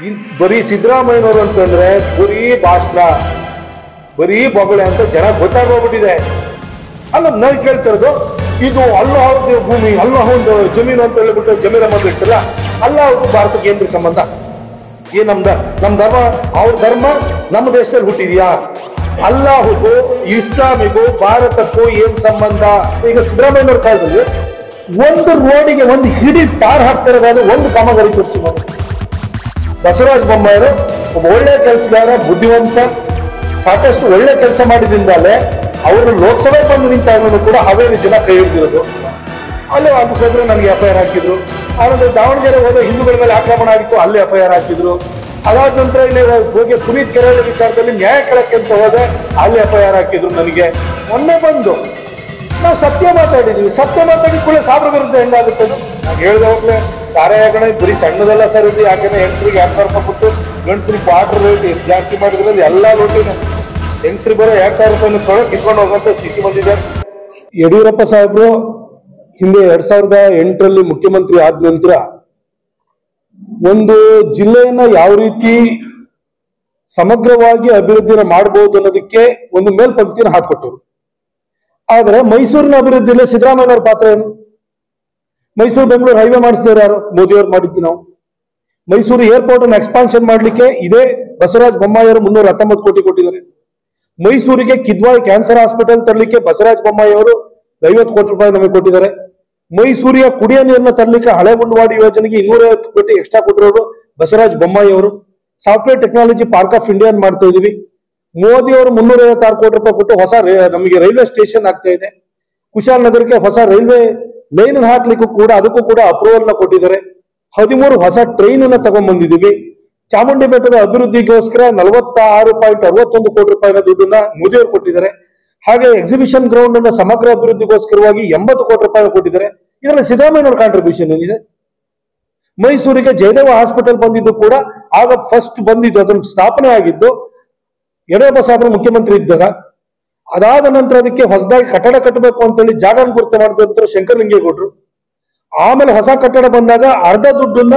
ಇನ್ ಬರೀ ಸಿದ್ದರಾಮಯ್ಯನವರು ಅಂತಂದ್ರೆ ಬರೀ ಭಾಷಣ ಬರೀ ಬೊಗಳೆ ಅಂತ ಜನ ಗೊತ್ತಾಗೋಗ್ಬಿಟ್ಟಿದೆ ಅಲ್ಲ ನಾವು ಕೇಳ್ತಿರೋದು ಇದು ಅಲ್ಲಾಹದ ಭೂಮಿ ಅಲ್ಲಾಹೊಂದು ಜಮೀನು ಅಂತ ಹೇಳ್ಬಿಟ್ಟು ಜಮೀನ ಮಾತ್ರ ಇರ್ತಲ್ಲ ಅಲ್ಲಾಹಗೂ ಭಾರತಕ್ಕೆ ಏನ್ರಿ ಸಂಬಂಧ ಏನ್ ನಮ್ದ ನಮ್ ಧರ್ಮ ಅವ್ರ ಧರ್ಮ ನಮ್ಮ ದೇಶದಲ್ಲಿ ಹುಟ್ಟಿದ್ಯಾ ಅಲ್ಲಾಹುಗೂ ಇಸ್ಲಾಮಿಗೂ ಭಾರತಕ್ಕೂ ಏನ್ ಸಂಬಂಧ ಈಗ ಸಿದ್ದರಾಮಯ್ಯನವ್ರ ಕಾಲದಲ್ಲಿ ಒಂದು ರೋಡಿಗೆ ಒಂದು ಹಿಡಿ ಟಾರ್ ಹಾಕ್ತಿರೋದಾದ್ರೆ ಒಂದು ಕಾಮಗಾರಿ ತೋರಿಸಿ ನೋಡಿ ಬಸವರಾಜ ಬೊಮ್ಮಾಯಿರು ಒಬ್ಬ ಒಳ್ಳೆ ಕೆಲಸಗಾರ ಬುದ್ಧಿವಂತ ಸಾಕಷ್ಟು ಒಳ್ಳೆ ಕೆಲಸ ಮಾಡಿದಿಂದಲೇ ಅವರು ಲೋಕಸಭೆ ಬಂದು ನಿಂತಾಗಲೂ ಕೂಡ ಹಾವೇರಿ ಜನ ಕೈ ಹಿಡಿದಿರೋದು ಅಲ್ಲಿ ಅದಕ್ಕೆ ಹೋದ್ರೆ ನನಗೆ ಎಫ್ ಐ ಆರ್ ಹಾಕಿದ್ರು ಆನಂತರ ದಾವಣಗೆರೆ ಹೋದ ಹಿಂದೂಗಳ ಮೇಲೆ ಆಕ್ರಮಣ ಆಗಿತ್ತು ಅಲ್ಲಿ ಎಫ್ ಐ ಆರ್ ಹಾಕಿದ್ರು ಅದಾದ ನಂತರ ಇಲ್ಲಿ ಹೋಗಿ ಪುನೀತ್ ಕೆರಳ ವಿಚಾರದಲ್ಲಿ ನ್ಯಾಯ ಕೇಳಕ್ಕೆ ಅಂತ ಹೋದೆ ಅಲ್ಲಿ ಎಫ್ ಐ ಆರ್ ಹಾಕಿದ್ರು ನನಗೆ ಮೊನ್ನೆ ಬಂದು ನಾವು ಸತ್ಯ ಮಾತಾಡಿದೀವಿ ಸತ್ಯ ಮಾತಾಡಿದ ಕೂಡ ಸಾವಿರ ವಿರುದ್ಧ ಹೆಂಗಾಗುತ್ತೆ ಅದು? ನಾನು ಹೇಳ್ದೆ ಹೋಗ್ಲೆ ಸಾರಾಯಗಣ ಬರೀ ಸಣ್ಣದಲ್ಲ ಸರ್ ಇದು ಯಾಕಂದ್ರೆ ಹೆಂಗಸ್ರಿಗೆ ಎರಡ್ ಸಾವಿರ ರೂಪಾಯಿ ಕೊಟ್ಟು ಗಂಡಸ್ರಿಗೆ ವಾಟರ್ ರೇಟ್ ಎಷ್ಟು ಜಾಸ್ತಿ ಮಾಡಿದ್ರಲ್ಲಿ ಎಲ್ಲ ಲೋಟಿನ ಹೆಂಗಸ್ರಿಗೆ ಬರೋ ಎರಡ್ ಸಾವಿರ ರೂಪಾಯಿ ತೊಗೊಳಕ್ ಕಿತ್ಕೊಂಡು ಹೋಗುವಂತ ಸ್ಥಿತಿ ಬಂದಿದೆ ಯಡಿಯೂರಪ್ಪ ಸಾಹೇಬ್ರು ಹಿಂದೆ ಎರಡ್ ಸಾವಿರದ ಎಂಟರಲ್ಲಿ ಮುಖ್ಯಮಂತ್ರಿ ಆದ ನಂತರ ಒಂದು ಜಿಲ್ಲೆಯನ್ನ ಯಾವ ರೀತಿ ಸಮಗ್ರವಾಗಿ ಅಭಿವೃದ್ಧಿನ ಮಾಡಬಹುದು ಅನ್ನೋದಕ್ಕೆ ಒಂದು ಮೇಲ್ಪಂಕ್ತಿನ ಹಾಕೊಟ್ಟರು ಆದ್ರೆ ಮೈಸೂರಿನ ಅಭಿವೃದ್ಧಿಯಲ್ಲಿ ಸಿದ್ದರಾಮಯ್ಯನವ್ರ ಪಾತ್ರ ಏನು ಮೈಸೂರು ಬೆಂಗಳೂರು ಹೈವೇ ಮಾಡಿಸಿದವ್ರು ಯಾರು ಮೋದಿಯವ್ರು ಮಾಡಿದ್ದು ನಾವು ಮೈಸೂರು ಏರ್ಪೋರ್ಟ್ ಅನ್ನು ಎಕ್ಸ್ಪಾನ್ಷನ್ ಮಾಡ್ಲಿಕ್ಕೆ ಇದೇ ಬಸವರಾಜ ಬೊಮ್ಮಾಯಿಯವರು ಮುನ್ನೂರ ಹತ್ತೊಂಬತ್ತು ಕೋಟಿ ಕೊಟ್ಟಿದ್ದಾರೆ ಮೈಸೂರಿಗೆ ಕಿದ್ವಾಯಿ ಕ್ಯಾನ್ಸರ್ ಹಾಸ್ಪಿಟಲ್ ತರಲಿಕ್ಕೆ ಬಸವರಾಜ ಬೊಮ್ಮಾಯಿ ಅವರು ಐವತ್ತು ಕೋಟಿ ರೂಪಾಯಿ ನಮಗೆ ಕೊಟ್ಟಿದ್ದಾರೆ ಮೈಸೂರಿನ ಕುಡಿಯ ನೀರನ್ನ ತರಲಿಕ್ಕೆ ಹಳೆ ಮುಂಡವಾಡಿ ಯೋಜನೆಗೆ ಇನ್ನೂರೈವತ್ತು ಕೋಟಿ ಎಕ್ಸ್ಟ್ರಾ ಕೊಟ್ಟಿರೋರು ಬಸವರಾಜ ಬೊಮ್ಮಾಯಿ ಅವರು software technology park of India ಮಾಡ್ತಾ ಇದೀವಿ ಮೋದಿ ಅವರು ಮುನ್ನೂರ ಐವತ್ತಾರು ಕೋಟಿ ರೂಪಾಯಿ ಕೊಟ್ಟು ಹೊಸ ರೇ- ನಮಗೆ ರೈಲ್ವೆ ಸ್ಟೇಷನ್ ಆಗ್ತಾ ಇದೆ ಕುಶಾಲನಗರಕ್ಕೆ ಹೊಸ ರೈಲ್ವೆ ಲೈನ್ ಹಾಕ್ಲಿಕ್ಕೂ ಕೂಡ ಅದಕ್ಕೂ ಕೂಡ ಅಪ್ರೂವಲ್ ನ ಕೊಟ್ಟಿದ್ದಾರೆ ಹದಿಮೂರು ಹೊಸ ಟ್ರೈನ್ ಅನ್ನ ತಗೊಂಡ್ಬಂದಿದೀವಿ ಚಾಮುಂಡಿ ಬೆಟ್ಟದ ಅಭಿವೃದ್ಧಿಗೋಸ್ಕರ ನಲವತ್ತ ಆರು ಪಾಯಿಂಟ್ ಅರವತ್ತೊಂದು ಕೋಟಿ ರೂಪಾಯಿನ ದುಡ್ಡನ್ನ ಮೋದಿಯವರು ಕೊಟ್ಟಿದ್ದಾರೆ ಹಾಗೆ ಎಕ್ಸಿಬಿಷನ್ ಗ್ರೌಂಡ್ ಅನ್ನ ಸಮಗ್ರ ಅಭಿವೃದ್ಧಿಗೋಸ್ಕರವಾಗಿ ಎಂಬತ್ತು ಕೋಟಿ ರೂಪಾಯಿ ಕೊಟ್ಟಿದ್ದಾರೆ ಇದರಲ್ಲಿ ಸಿದ್ದರಾಮಯ್ಯನವರ ಕಾಂಟ್ರಿಬ್ಯೂಷನ್ ಏನಿದೆ ಮೈಸೂರಿಗೆ ಜಯದೇವ ಹಾಸ್ಪಿಟಲ್ ಬಂದಿದ್ದು ಕೂಡ ಆಗ ಫಸ್ಟ್ ಬಂದಿದ್ದು ಅದನ್ನು ಸ್ಥಾಪನೆ ಆಗಿದ್ದು ಯಡಿಯೂರಪ್ಪ ಸಾಹೇಬರು ಮುಖ್ಯಮಂತ್ರಿ ಇದ್ದಾಗ ಅದಾದ ನಂತರ ಅದಕ್ಕೆ ಹೊಸದಾಗಿ ಕಟ್ಟಡ ಕಟ್ಟಬೇಕು ಅಂತೇಳಿ ಜಾಗ ಗುರುತು ಮಾಡಿದ ನಂತರ ಶಂಕರಲಿಂಗೇಗೌಡರು ಆಮೇಲೆ ಹೊಸ ಕಟ್ಟಡ ಬಂದಾಗ ಅರ್ಧ ದುಡ್ಡನ್ನ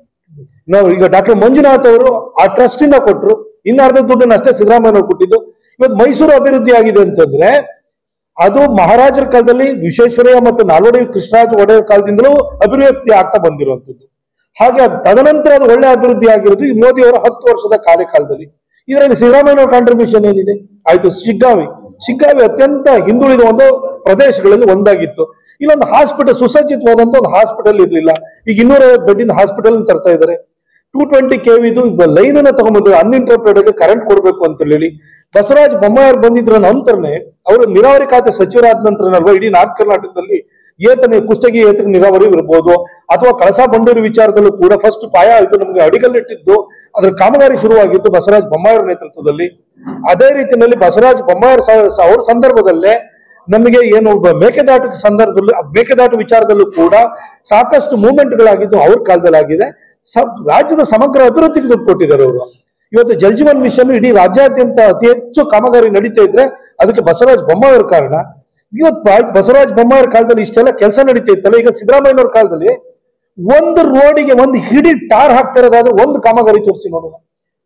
ನಾವು ಈಗ ಡಾಕ್ಟರ್ ಮಂಜುನಾಥ್ ಅವರು ಆ ಟ್ರಸ್ಟ್ ಇಂದ ಕೊಟ್ರು ಇನ್ನು ಅರ್ಧ ದುಡ್ಡನ್ನ ಅಷ್ಟೇ ಸಿದ್ದರಾಮಯ್ಯನವರು ಕೊಟ್ಟಿದ್ದು ಇವತ್ತು ಮೈಸೂರು ಅಭಿವೃದ್ಧಿ ಆಗಿದೆ ಅಂತಂದ್ರೆ ಅದು ಮಹಾರಾಜರ ಕಾಲದಲ್ಲಿ ವಿಶ್ವೇಶ್ವರಯ್ಯ ಮತ್ತು ನಾಲ್ವಡಿ ಕೃಷ್ಣರಾಜ ಒಡೆಯರ್ ಕಾಲದಿಂದಲೂ ಅಭಿವೃದ್ಧಿ ಆಗ್ತಾ ಬಂದಿರುವಂತದ್ದು ಹಾಗೆ ಅದ್ ತದನಂತರ ಅದು ಒಳ್ಳೆ ಅಭಿವೃದ್ಧಿ ಆಗಿರೋದು ಈ ಮೋದಿ ಅವರ ಹತ್ತು ವರ್ಷದ ಕಾರ್ಯಕಾಲದಲ್ಲಿ ಇದರಲ್ಲಿ ಸಿದ್ದರಾಮಯ್ಯನವರ ಕಾಂಟ್ರಿಬ್ಯೂಷನ್ ಏನಿದೆ ಆಯ್ತು ಶಿಗ್ಗಾವಿ ಶಿಗ್ಗಾವಿ ಅತ್ಯಂತ ಹಿಂದುಳಿದ ಒಂದು ಪ್ರದೇಶಗಳಲ್ಲಿ ಒಂದಾಗಿತ್ತು ಇಲ್ಲೊಂದು ಹಾಸ್ಪಿಟಲ್ ಸುಸಜ್ಜಿತವಾದಂತ ಒಂದು ಹಾಸ್ಪಿಟಲ್ ಇರಲಿಲ್ಲ ಈಗ ಇನ್ನೂರೈವತ್ತು ಬೆಡ್ಡಿನ ಹಾಸ್ಪಿಟಲ್ ತರ್ತಾ ಇದ್ದಾರೆ ಟೂ ಟ್ವೆಂಟಿ ಕೆವಿದು ಲೈನ್ ಅನ್ನ ತಗೊಂಡ್ಬಂದ್ರು ಅನ್ಇಂಟರ್ಪ್ರೆಟೆಡ್ ಕರೆಂಟ್ ಕೊಡಬೇಕು ಅಂತ ಹೇಳಿ ಬಸವರಾಜ ಬೊಮ್ಮಾಯಿ ಬಂದಿದ್ರ ನಂತರನೇ ಅವರು ನೀರಾವರಿ ಖಾತೆ ಸಚಿವರಾದ ನಂತರನಲ್ವಾ ಇಡೀ ನಾರ್ತ್ ಕರ್ನಾಟಕದಲ್ಲಿ ಏತನೆ ಕುಷ್ಟಗಿ ಏತನ ನೀರಾವರಿ ಇರ್ಬೋದು ಅಥವಾ ಕಳಸಾ ಬಂಡೂರು ವಿಚಾರದಲ್ಲೂ ಕೂಡ ಫಸ್ಟ್ ಪಾಯ ಆಯ್ತು ನಮಗೆ ಅಡಿಗಲ್ಲಿಟ್ಟಿದ್ದು ಅದರ ಕಾಮಗಾರಿ ಶುರುವಾಗಿದ್ದು ಬಸವರಾಜ ಬೊಮ್ಮಾಯಿ ಅವರ ನೇತೃತ್ವದಲ್ಲಿ ಅದೇ ರೀತಿಯಲ್ಲಿ ಬಸವರಾಜ ಬೊಮ್ಮಾಯಿ ಅವ್ರ ಸ- ಸ- ಅವ್ರ ಸಂದರ್ಭದಲ್ಲೇ ನಮಗೆ ಏನು ಬ- ಮೇಕೆದಾಟು ಸಂದರ್ಭದಲ್ಲಿ ಆ ಮೇಕೆದಾಟು ವಿಚಾರದಲ್ಲೂ ಕೂಡ ಸಾಕಷ್ಟು ಮೂವ್ಮೆಂಟ್ಗಳಾಗಿದ್ದು ಅವ್ರ ಕಾಲದಲ್ಲಿ ಆಗಿದೆ ಸ- ರಾಜ್ಯದ ಸಮಗ್ರ ಅಭಿವೃದ್ಧಿಗೆ ದುಡ್ಡು ಕೊಟ್ಟಿದ್ದಾರೆ ಅವರು ಇವತ್ತು ಜಲ್ ಜೀವನ್ ಮಿಷನ್ ಇಡೀ ರಾಜ್ಯಾದ್ಯಂತ ಅತಿ ಹೆಚ್ಚು ಕಾಮಗಾರಿ ನಡೀತಾ ಇದ್ರೆ ಅದಕ್ಕೆ ಬಸವರಾಜ ಬೊಮ್ಮಾಯಿ ಅವ್ರ ಕಾರಣ ಇವತ್ತು ಬ- ಬಸವರಾಜ ಬೊಮ್ಮಾಯಿ ಅವ್ರ ಕಾಲದಲ್ಲಿ ಇಷ್ಟೆಲ್ಲ ಕೆಲಸ ನಡೀತಾ ಇತ್ತಲ್ಲ ಈಗ ಸಿದ್ದರಾಮಯ್ಯನವ್ರ ಕಾಲದಲ್ಲಿ ಒಂದು ರೋಡಿಗೆ ಒಂದು ಹಿಡಿ ಟಾರ್ ಹಾಕ್ತಿರೋದಾದ್ರೆ ಒಂದು ಕಾಮಗಾರಿ ತೋರಿಸಿ ನೋಡೋಣ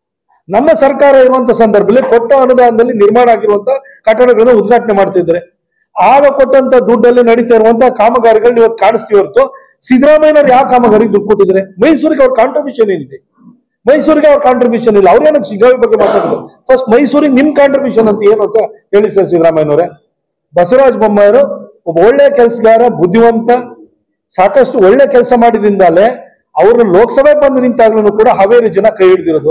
ನಮ್ಮ ಸರ್ಕಾರ ಇರುವಂತ ಸಂದರ್ಭದಲ್ಲಿ ಕೊಟ್ಟ ಅನುದಾನದಲ್ಲಿ ನಿರ್ಮಾಣ ಆಗಿರುವಂತ ಕಟ್ಟಡಗಳನ್ನ ಉದ್ಘಾಟನೆ ಮಾಡ್ತಿದ್ದಾರೆ ಆಗ ಕೊಟ್ಟಂತ ದುಡ್ಡಲ್ಲಿ ನಡೀತಾ ಇರುವಂತ ಕಾಮಗಾರಿಗಳನ್ನ ಇವತ್ತು ಕಾಣಿಸ್ತೀವಿ ಹೊರತು ಸಿದ್ದರಾಮಯ್ಯನವ್ರು ಯಾವ ಕಾಮಗಾರಿ ದುಡ್ಡು ಕೊಟ್ಟಿದ್ದಾರೆ ಮೈಸೂರಿಗೆ ಅವ್ರ ಕಾಂಟ್ರಿಬ್ಯೂಷನ್ ಏನಿದೆ ಮೈಸೂರಿಗೆ ಅವ್ರ ಕಾಂಟ್ರಿಬ್ಯೂಷನ್ ಇಲ್ಲ ಅವ್ರು ಏನಕ್ಕೆ ಶಿಗ್ಗಾವಿ ಬಗ್ಗೆ ಮಾತಾಡಿದ್ರು ಫಸ್ಟ್ ಮೈಸೂರಿಗೆ ನಿಮ್ ಕಾಂಟ್ರಿಬ್ಯೂಷನ್ ಅಂತ ಏನು ಅಂತ ಹೇಳಿ ಸರ್ ಸಿದ್ದರಾಮಯ್ಯನವರೇ ಬಸವರಾಜ ಬೊಮ್ಮಾಯಿರು ಒಬ್ಬ ಒಳ್ಳೆ ಕೆಲಸಗಾರ ಬುದ್ಧಿವಂತ ಸಾಕಷ್ಟು ಒಳ್ಳೆ ಕೆಲಸ ಮಾಡಿದಿಂದಲೇ ಅವ್ರನ್ನ ಲೋಕಸಭೆ ಬಂದು ನಿಂತಾಗ್ಲೂ ಕೂಡ ಹಾವೇರಿ ಜನ ಕೈ ಹಿಡಿದಿರೋದು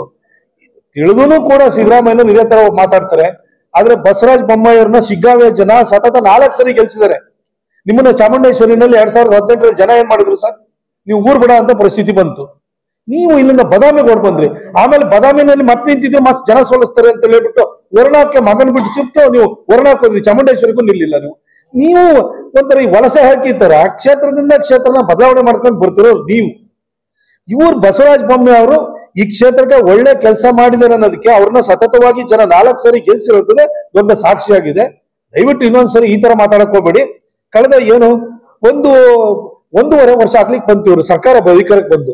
ತಿಳಿದೂ ಕೂಡ ಸಿದ್ದರಾಮಯ್ಯನವರು ಇದೇ ತರ ಮಾತಾಡ್ತಾರೆ ಆದ್ರೆ ಬಸವರಾಜ ಬೊಮ್ಮಾಯಿಯವ್ರನ್ನ ಶಿಗ್ಗಾವಿಯ ಜನ ಸತತ ನಾಲ್ಕು ಸರಿ ಗೆಲ್ಸಿದ್ದಾರೆ ನಿಮ್ಮನ್ನ ಚಾಮುಂಡೇಶ್ವರಿನಲ್ಲಿ ಎರಡ್ ಸಾವಿರದ ಹದಿನೆಂಟರಲ್ಲಿ ಜನ ಏನ್ ಮಾಡಿದ್ರು ಸರ್ ನೀವು ಊರ್ ಬಿಡ ಅಂತ ಪರಿಸ್ಥಿತಿ ಬಂತು ನೀವು ಇಲ್ಲಿಂದ ಬದಾಮಿಗೆ ಹೊಡ್ ಬಂದ್ರಿ ಆಮೇಲೆ ಬದಾಮಿನಲ್ಲಿ ಮತ್ತೆ ನಿಂತಿದ್ರೆ ಮತ್ತೆ ಜನ ಸೋಲಿಸ್ತಾರೆ ಅಂತ ಹೇಳ್ಬಿಟ್ಟು ವರ್ಣಕ್ಕೆ ಮಗನ್ ಬಿಟ್ಟು ಸುಟ್ಟು ನೀವು ವರ್ಣಕ್ಕೆ ಹೋದ್ರಿ ಚಾಮುಂಡೇಶ್ವರಿಗೂ ನಿಲ್ಲಿಲ್ಲ ನೀವು ನೀವು ಒಂಥರ ಈ ವಲಸೆ ಹಾಕಿರ್ತಾರ ಕ್ಷೇತ್ರದಿಂದ ಕ್ಷೇತ್ರನ ಬದಲಾವಣೆ ಮಾಡ್ಕೊಂಡು ಬರ್ತಿರೋ ನೀವು ಇವ್ರು ಬಸವರಾಜ ಬೊಮ್ಮಾಯಿ ಅವರು ಈ ಕ್ಷೇತ್ರಕ್ಕೆ ಒಳ್ಳೆ ಕೆಲಸ ಮಾಡಿದ್ದಾರೆ ಅನ್ನೋದಕ್ಕೆ ಅವ್ರನ್ನ ಸತತವಾಗಿ ಜನ ನಾಲ್ಕು ಸರಿ ಗೆಲ್ಸಿರೋದೇ ದೊಡ್ಡ ಸಾಕ್ಷಿಯಾಗಿದೆ ದಯವಿಟ್ಟು ಇನ್ನೊಂದ್ಸರಿ ಈ ತರ ಮಾತಾಡಕ್ ಹೋಗ್ಬೇಡಿ ಕಳೆದ ಏನು ಒಂದು ಒಂದೂವರೆ ವರ್ಷ ಆಗ್ಲಿಕ್ಕೆ ಬಂತು ಇವರು ಸರ್ಕಾರ ಅಧಿಕಾರಕ್ಕೆ ಬಂದು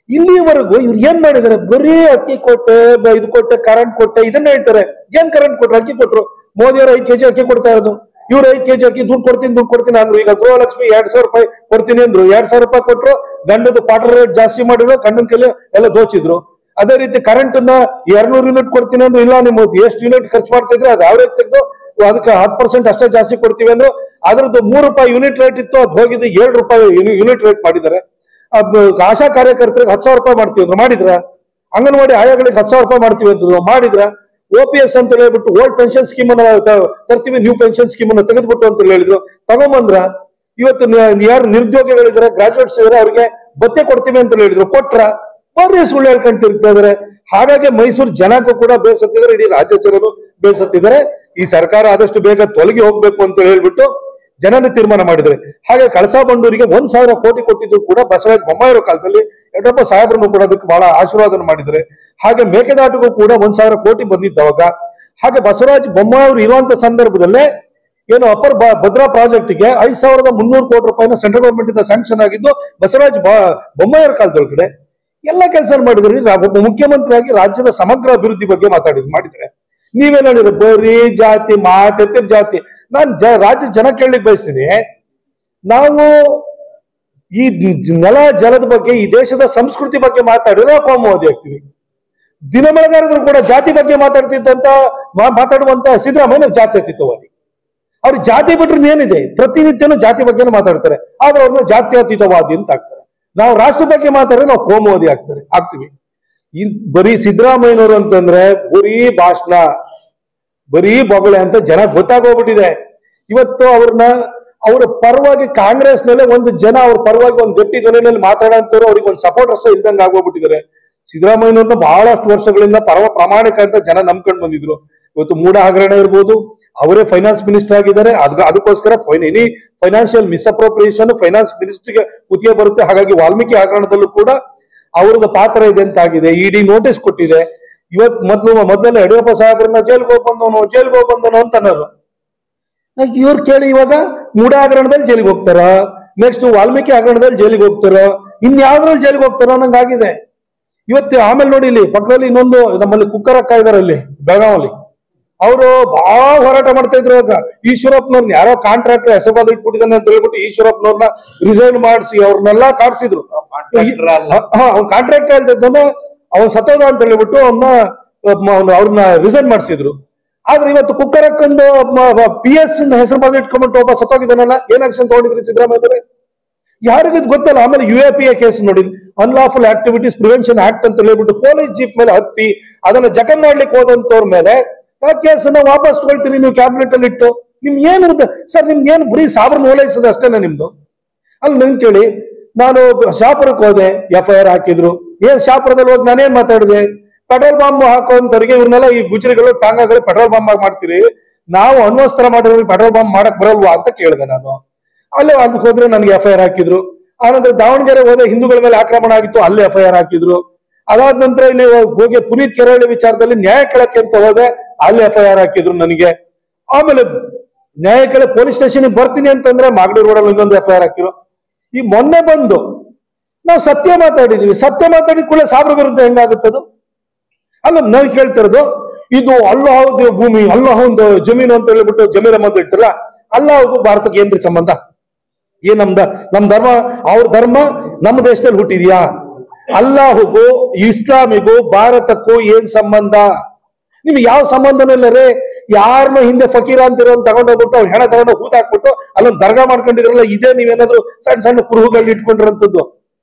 ಇಲ್ಲಿವರೆಗೂ ಇವ್ರು ಏನ್ ಮಾಡಿದಾರೆ ಬರೀ ಅಕ್ಕಿ ಕೊಟ್ಟೆ ಬ- ಇದು ಕೊಟ್ಟೆ ಕರೆಂಟ್ ಕೊಟ್ಟೆ ಇದನ್ನ ಹೇಳ್ತಾರೆ ಏನ್ ಕರೆಂಟ್ ಕೊಟ್ರು ಅಕ್ಕಿ ಕೊಟ್ರು ಮೋದಿ ಅವರು ಐದು ಕೆಜಿ ಅಕ್ಕಿ ಕೊಡ್ತಾ ಇರೋದು ಇವ್ರು ಐದು ಕೆಜಿ ಅಕ್ಕಿ ದುಡ್ಡು ಕೊಡ್ತೀನಿ ದುಡ್ಡು ಕೊಡ್ತೀನಿ ಅಂದ್ರು ಈಗ ಗೃಹಲಕ್ಷ್ಮಿ ಎರಡ್ ಸಾವಿರ ರೂಪಾಯಿ ಕೊಡ್ತೀನಿ ಅಂದ್ರು ಎರಡ್ ಸಾವಿರ ರೂಪಾಯಿ ಕೊಟ್ರು ಗಂಡದ ಕ್ವಾರ್ಟರ್ ರೇಟ್ ಜಾಸ್ತಿ ಮಾಡಿದ್ರು ಗಂಡನ ಕೈಲಿ ಎಲ್ಲ ದೋಚಿದ್ರು ಅದೇ ರೀತಿ ಕರೆಂಟ್ ನ ಎರಡ್ನೂರು ಯೂನಿಟ್ ಕೊಡ್ತೀನಿ ಅಂದ್ರೆ ಇಲ್ಲ ನಿಮ್ಮ ಎಷ್ಟು ಯೂನಿಟ್ ಖರ್ಚು ಮಾಡ್ತಾ ಇದ್ರೆ ಅದು ಅವರೇಜ್ ತೆಗೆದು ಅದಕ್ಕೆ ಹತ್ತು ಪರ್ಸೆಂಟ್ ಅಷ್ಟೇ ಜಾಸ್ತಿ ಕೊಡ್ತೀವಿ ಅಂದ್ರೆ ಅದ್ರದ್ದು ಮೂರು ರೂಪಾಯಿ ಯೂನಿಟ್ ರೇಟ್ ಇತ್ತು ಅದು ಹೋಗಿದ್ದು ಏಳು ರೂಪಾಯಿ ಯೂನಿಟ್ ರೇಟ್ ಮಾಡಿದ್ದಾರೆ ಅದ್ ಆಶಾ ಕಾರ್ಯಕರ್ತರಿಗೆ ಹತ್ತು ಸಾವಿರ ರೂಪಾಯಿ ಮಾಡ್ತೀವಿ ಅಂದ್ರೆ ಮಾಡಿದ್ರ ಅಂಗನವಾಡಿ ಆಯಾಗಳಿಗೆ ಹತ್ತು ಸಾವಿರ ರೂಪಾಯಿ ಮಾಡ್ತೀವಿ ಅಂತಂದ್ರು ಮಾಡಿದ್ರ ಒ ಪಿ ಎಸ್ ಅಂತ ಹೇಳ್ಬಿಟ್ಟು ಓಲ್ಡ್ ಪೆನ್ಷನ್ ಸ್ಕೀಮ್ ಅನ್ನ ತ- ತರ್ತೀವಿ ನ್ಯೂ ಪೆನ್ಷನ್ ಸ್ಕೀಮ್ ಅನ್ನ ತೆಗೆದ್ಬಿಟ್ಟು ಅಂತ ಹೇಳಿದ್ರು ತಗೊಂಬಂದ್ರ ಇವತ್ತು ನ- ಯಾರು ನಿರುದ್ಯೋಗಿಗಳಿದ್ರೆ ಗ್ರಾಜುಯೇಟ್ಸ್ ಇದಾರೆ ಅವ್ರಿಗೆ ಭತ್ಯೆ ಕೊಡ್ತೀವಿ ಅಂತ ಹೇಳಿದ್ರು ಕೊಟ್ರ ಬರ್ರಿ ಸುಳ್ಳು ಹೇಳ್ಕೊಂಡ್ ತಿರುಗ್ತಾ ಇದಾರೆ ಹಾಗಾಗಿ ಮೈಸೂರು ಜನಕ್ಕೂ ಕೂಡ ಬೇಸತ್ತಿದ್ದಾರೆ ಇಡೀ ರಾಜ್ಯ ಜನರು ಬೇಸತ್ತಿದ್ದಾರೆ ಈ ಸರ್ಕಾರ ಆದಷ್ಟು ಬೇಗ ತೊಲಗಿ ಹೋಗ್ಬೇಕು ಅಂತ ಹೇಳ್ಬಿಟ್ಟು ಜನನ ತೀರ್ಮಾನ ಮಾಡಿದ್ದಾರೆ ಹಾಗೆ ಕಳಸಾ ಬಂಡೂರಿಗೆ ಒಂದ್ ಸಾವಿರ ಕೋಟಿ ಕೊಟ್ಟಿದ್ದು ಕೂಡ ಬಸವರಾಜ ಬೊಮ್ಮಾಯಿರೋ ಕಾಲದಲ್ಲಿ ಯಡಿಯೂರಪ್ಪ ಸಾಹೇಬ್ರನ್ನು ಕೂಡ ಅದಕ್ಕೆ ಬಹಳ ಆಶೀರ್ವಾದನ ಮಾಡಿದ್ದಾರೆ ಹಾಗೆ ಮೇಕೆದಾಟಿಗೂ ಕೂಡ ಒಂದ್ ಸಾವಿರ ಕೋಟಿ ಬಂದಿದ್ದು ಅವಾಗ ಹಾಗೆ ಬಸವರಾಜ ಬೊಮ್ಮಾಯಿ ಅವರು ಇರುವಂತ ಸಂದರ್ಭದಲ್ಲೇ ಏನು ಅಪ್ಪರ್ ಬ- ಭದ್ರಾ ಪ್ರಾಜೆಕ್ಟ್ಗೆ ಐದ್ ಸಾವಿರದ ಮುನ್ನೂರು ಕೋಟಿ ರೂಪಾಯಿನ ಸೆಂಟ್ರಲ್ ಗೌರ್ಮೆಂಟ್ ಇಂದ ಸ್ಯಾಂಕ್ಷನ್ ಆಗಿದ್ದು ಬಸವರಾಜ ಬ- ಬೊಮ್ಮಾಯಿಯವ್ರ ಕಾಲದೊಳಗಡೆ ಎಲ್ಲ ಕೆಲಸ ಮಾಡಿದ್ರು ಈಗ ಒಬ್ಬ ಮುಖ್ಯಮಂತ್ರಿಯಾಗಿ ರಾಜ್ಯದ ಸಮಗ್ರ ಅಭಿವೃದ್ಧಿ ಬಗ್ಗೆ ಮಾತಾಡಿದ್ ಮಾಡಿದ್ರೆ ನೀವೇನ್ ಹೇಳಿದ್ರು ಬರೀ ಜಾತಿ ಮಾತೆತ್ತಿರ ಜಾತಿ ನಾನ್ ಜ ರಾಜ್ಯ ಜನ ಕೇಳಲಿಕ್ಕೆ ಬಯಸ್ತೀನಿ ನಾವು ಈ ಜ- ನೆಲ ಜಲದ ಬಗ್ಗೆ ಈ ದೇಶದ ಸಂಸ್ಕೃತಿ ಬಗ್ಗೆ ಮಾತಾಡಿದ್ರೆ ಕೋಮುವಾದಿ ಆಗ್ತೀವಿ ದಿನ ಬೆಳಗಾರಿದ್ರು ಕೂಡ ಜಾತಿ ಬಗ್ಗೆ ಮಾತಾಡ್ತಿದ್ದಂತ ಮಾ- ಮಾತಾಡುವಂತ ಸಿದ್ದರಾಮಯ್ಯ ಜಾತ್ಯತೀತವಾದಿ ಅವ್ರು ಜಾತಿ ಬಿಟ್ರೆ ಏನಿದೆ ಪ್ರತಿನಿತ್ಯನೂ ಜಾತಿ ಬಗ್ಗೆನೂ ಮಾತಾಡ್ತಾರೆ ಆದ್ರೆ ಅವ್ರನ್ನ ಜಾತ್ಯತೀತವಾದಿ ಅಂತ ಆಗ್ತಾರೆ ನಾವು ರಾಷ್ಟ್ರ ಬಗ್ಗೆ ಮಾತಾಡಿದ್ರೆ ನಾವು ಕೋಮುವಾದಿ ಆಗ್ತಾರೆ ಆಗ್ತೀವಿ ಇನ್ ಬರೀ ಸಿದ್ದರಾಮಯ್ಯನವರು ಅಂತಂದ್ರೆ ಬರೀ ಭಾಷಣ ಬರೀ ಬೊಗಳೆ ಅಂತ ಜನ ಗೊತ್ತಾಗೋಗ್ಬಿಟ್ಟಿದೆ ಇವತ್ತು ಅವ್ರನ್ನ ಅವ್ರ ಪರವಾಗಿ ಕಾಂಗ್ರೆಸ್ ನಲ್ಲೇ ಒಂದು ಜನ ಅವ್ರ ಪರವಾಗಿ ಒಂದು ಗಟ್ಟಿ ಧ್ವನಿನಲ್ಲಿ ಮಾತಾಡೋಂಥವ್ರು ಅವ್ರಿಗೆ ಒಂದು ಸಪೋರ್ಟರ್ಸ್ ಇಲ್ದಂಗೆ ಆಗೋಗ್ಬಿಟ್ಟಿದ್ದಾರೆ ಸಿದ್ದರಾಮಯ್ಯನವ್ರನ್ನ ಬಹಳಷ್ಟು ವರ್ಷಗಳಿಂದ ಪರಮ ಪ್ರಾಮಾಣಿಕ ಅಂತ ಜನ ನಂಬ್ಕೊಂಡು ಬಂದಿದ್ರು ಇವತ್ತು ಮೂಡ ಹಗರಣ ಇರ್ಬೋದು ಅವರೇ ಫೈನಾನ್ಸ್ ಮಿನಿಸ್ಟರ್ ಆಗಿದ್ದಾರೆ ಅದ್ ಅದಕ್ಕೋಸ್ಕರ ಎನಿ ಫೈನಾನ್ಷಿಯಲ್ ಮಿಸ್ಅಪ್ರೋಪ್ರಿಯೇಷನ್ ಫೈನಾನ್ಸ್ ಮಿನಿಸ್ಟರ್ಗೆ ಕುತ್ತಿಗೆ ಬರುತ್ತೆ ಹಾಗಾಗಿ ವಾಲ್ಮೀಕಿ ಹಗರಣದಲ್ಲೂ ಕೂಡ ಅವ್ರದ್ದು ಪಾತ್ರ ಇದೆ ಅಂತ ಆಗಿದೆ ಇಡಿ ನೋಟಿಸ್ ಕೊಟ್ಟಿದೆ ಇವತ್ ಮೊದ್ಲು ಮೊದಲೆಲ್ಲ ಯಡಿಯೂರಪ್ಪ ಸಾಹೇಬ್ರನ್ನ ಜೈಲ್ಗೆ ಹೋಗಿ ಬಂದವನು ಜೈಲ್ಗೆ ಹೋಗಿ ಬಂದವನು ಅಂತ ಅನ್ನೋರು ಇವ್ರು ಕೇಳಿ ಇವಾಗ ಮೂಡ ಹಗರಣದಲ್ಲಿ ಜೈಲಿಗೆ ಹೋಗ್ತಾರ ನೆಕ್ಸ್ಟ್ ವಾಲ್ಮೀಕಿ ಹಗರಣದಲ್ಲಿ ಜೈಲಿಗೆ ಹೋಗ್ತಾರ ಇನ್ಯಾವ್ದ್ರಲ್ಲಿ ಜೈಲಿಗೆ ಹೋಗ್ತಾರೋ ಅನ್ನಂಗಾಗಿದೆ ಇವತ್ತು ಆಮೇಲೆ ನೋಡಿ ಇಲ್ಲಿ ಪಕ್ಕದಲ್ಲಿ ಇನ್ನೊಂದು ನಮ್ಮಲ್ಲಿ ಕುಕ್ಕರಕ್ಕ ಇದಾರೆ ಅಲ್ಲಿ ಬೆಳಗಾವಲ್ಲಿ ಅವರು ಬಹಳ ಹೋರಾಟ ಮಾಡ್ತಾ ಇದ್ರು ಇವಾಗ ಈಶ್ವರಪ್ಪನವ್ರನ್ನ ಯಾರೋ ಕಾಂಟ್ರಾಕ್ಟರ್ ಹೆಸರು ಇಟ್ಬಿಟ್ಟಿದ್ದಾನೆ ಅಂತ ಹೇಳ್ಬಿಟ್ಟು ಈಶ್ವರಪ್ಪನವ್ರನ್ನ ರಿಸೈನ್ ಮಾಡಿಸಿ ಅವ್ರನ್ನೆಲ್ಲ ಕಾಡ್ಸಿದ್ರು Contractor ಅಲ್ಲ. ಕಾಂಟ್ರಾಕ್ಟರ್ ಅಲ್ದಿದ್ದವನ್ನ ಅವ್ನ್ ಸತ್ತೋದ ಅಂತ ಹೇಳ್ಬಿಟ್ಟು ಅವನ್ನ ಅವ್ರನ್ನ ರಿಸೈನ್ ಮಾಡಿಸಿದ್ರು ಆದ್ರೆ ಇವತ್ತು ಕುಕ್ಕರಕ್ಕಂದು ಪಿ ಎಸ್ ಹೆಸರು ಬಂದು ಇಟ್ಕೊಂಡ್ಬಿಟ್ಟು ಒಬ್ಬ ಸತ್ತೋಗಿದ್ದಾನಲ್ಲ ಏನ್ ಆಕ್ಷನ್ ತಗೊಂಡಿದ್ರಿ ಸಿದ್ದರಾಮಯ್ಯ ಯಾರಿಗದ್ ಗೊತ್ತಲ್ಲ ಆಮೇಲೆ U A P A case ನೋಡಿ ಅನ್ಲಾಫುಲ್ ಆಕ್ಟಿವಿಟೀಸ್ ಪ್ರಿವೆನ್ಷನ್ ಆಕ್ಟ್ ಅಂತ ಹೇಳ್ಬಿಟ್ಟು ಪೊಲೀಸ್ ಜೀಪ್ ಮೇಲೆ ಹತ್ತಿ ಅದನ್ನ ಜಖನ್ ಮಾಡ್ಲಿಕ್ಕೆ ಹೋದಂತವ್ರ ಮೇಲೆ ಆ ಕೇಸನ್ನ ವಾಪಸ್ ತಗೊಳ್ತೀನಿ ನೀವು ಕ್ಯಾಬಿನೆಟ್ ಅಲ್ಲಿ ಇಟ್ಟು ನಿಮ್ ಏನು ಸರ್ ನಿಮ್ದು ಏನು ಬರೀ ಸಾಬ್ರನ್ನ ಓಲೈಸೋದು ಅಷ್ಟೇನಾ ನಿಮ್ದು ಅಲ್ಲಿ ನನ್ ಕೇಳಿ ನಾನು ಶಾಪುರಕ್ಕೆ ಹೋದೆ ಎಫ್ ಐ ಆರ್ ಹಾಕಿದ್ರು ಏನ್ ಶಾಪುರದಲ್ಲಿ ಹೋಗಿ ನಾನೇನ್ ಮಾತಾಡಿದೆ ಪೆಟ್ರೋಲ್ ಬಾಂಬ್ ಹಾಕೋಂತವ್ರಿಗೆ ಇವ್ರನ್ನೆಲ್ಲ ಈ ಗುಜರಿಗಳು ಟಾಂಗಾಗಳು ಪೆಟ್ರೋಲ್ ಬಾಂಬ್ ಆಗಿ ಮಾಡ್ತೀರಿ ನಾವು ಅಣ್ವಸ್ತ್ರ ಮಾಡಿರೋರಿಗೆ ಪೆಟ್ರೋಲ್ ಬಾಂಬ್ ಮಾಡಕ್ ಬರಲ್ವಾ ಅಂತ ಕೇಳಿದೆ ನಾನು ಅಲ್ಲೇ ಅದಕ್ಕೆ ಹೋದ್ರೆ ನನಗೆ ಎಫ್ ಐ ಆರ್ ಹಾಕಿದ್ರು ಆನಂತರ ದಾವಣಗೆರೆ ಹೋದೆ ಹಿಂದೂಗಳ ಮೇಲೆ ಆಕ್ರಮಣ ಆಗಿತ್ತು ಅಲ್ಲಿ ಎಫ್ ಐ ಆರ್ ಹಾಕಿದ್ರು ಅದಾದ ನಂತರ ಇಲ್ಲಿ ಹೋಗಿ ಪುನೀತ್ ಕೆರಳಿ ವಿಚಾರದಲ್ಲಿ ನ್ಯಾಯ ಕೇಳಕ್ಕೆ ಅಂತ ಹೋದೆ ಅಲ್ಲಿ ಎಫ್ ಐ ಆರ್ ಹಾಕಿದ್ರು ನನಗೆ ಆಮೇಲೆ ನ್ಯಾಯ ಕೇಳಿ ಪೊಲೀಸ್ ಸ್ಟೇಷನ್ ಬರ್ತೀನಿ ಅಂತಂದ್ರೆ ಮಾಗಡಿ ರೋಡಲ್ಲಿ ಇನ್ನೊಂದು ಎಫ್ ಐ ಆರ್ ಹಾಕಿರು ಈ ಮೊನ್ನೆ ಬಂದು ನಾವು ಸತ್ಯ ಮಾತಾಡಿದೀವಿ ಸತ್ಯ ಮಾತಾಡಿದ ಕೂಡ ಸಾಬ್ರ ವಿರುದ್ಧ ಹೆಂಗಾಗುತ್ತದು ಅಲ್ಲ ನಾವು ಕೇಳ್ತಿರೋದು ಇದು ಅಲ್ಲಾಹದ ಭೂಮಿ ಅಲ್ಲಾಹಂದು ಜಮೀನು ಅಂತ ಹೇಳ್ಬಿಟ್ಟು ಜಮೀನ ಅಂತ ಹೇಳ್ತಾರಲ್ಲ ಅಲ್ಲಾಹಗೂ ಭಾರತಕ್ಕೆ ಏನ್ರಿ ಸಂಬಂಧ ಏನ್ ನಮ್ದ ನಮ್ ಧರ್ಮ ಅವ್ರ ಧರ್ಮ ನಮ್ಮ ದೇಶದಲ್ಲಿ ಹುಟ್ಟಿದ್ಯಾ ಅಲ್ಲಾಹುಗೂ ಇಸ್ಲಾಮಿಗೂ ಭಾರತಕ್ಕೂ ಏನ್ ಸಂಬಂಧ ನಿಮ್ಗೆ ಯಾವ ಸಂಬಂಧನೂ ಇಲ್ಲ ರೀ ಯಾರನ್ನ ಹಿಂದೆ ಫಕೀರ ಅಂತಿರೋ ತಗೊಂಡೋಗ್ಬಿಟ್ಟು ಅವ್ರು ಹೆಣ ತಗೊಂಡು ಹೂತ್ ಹಾಕ್ಬಿಟ್ಟು ಅಲ್ಲೊಂದು ದರ್ಗಾ ಮಾಡ್ಕೊಂಡಿದ್ರಲ್ಲ ಇದೇ ನೀವೇನಾದ್ರು ಸಣ್ಣ ಸಣ್ಣ ಕುರುಹುಗಳು ಇಟ್ಕೊಂಡಿರೋಂಥದ್ದು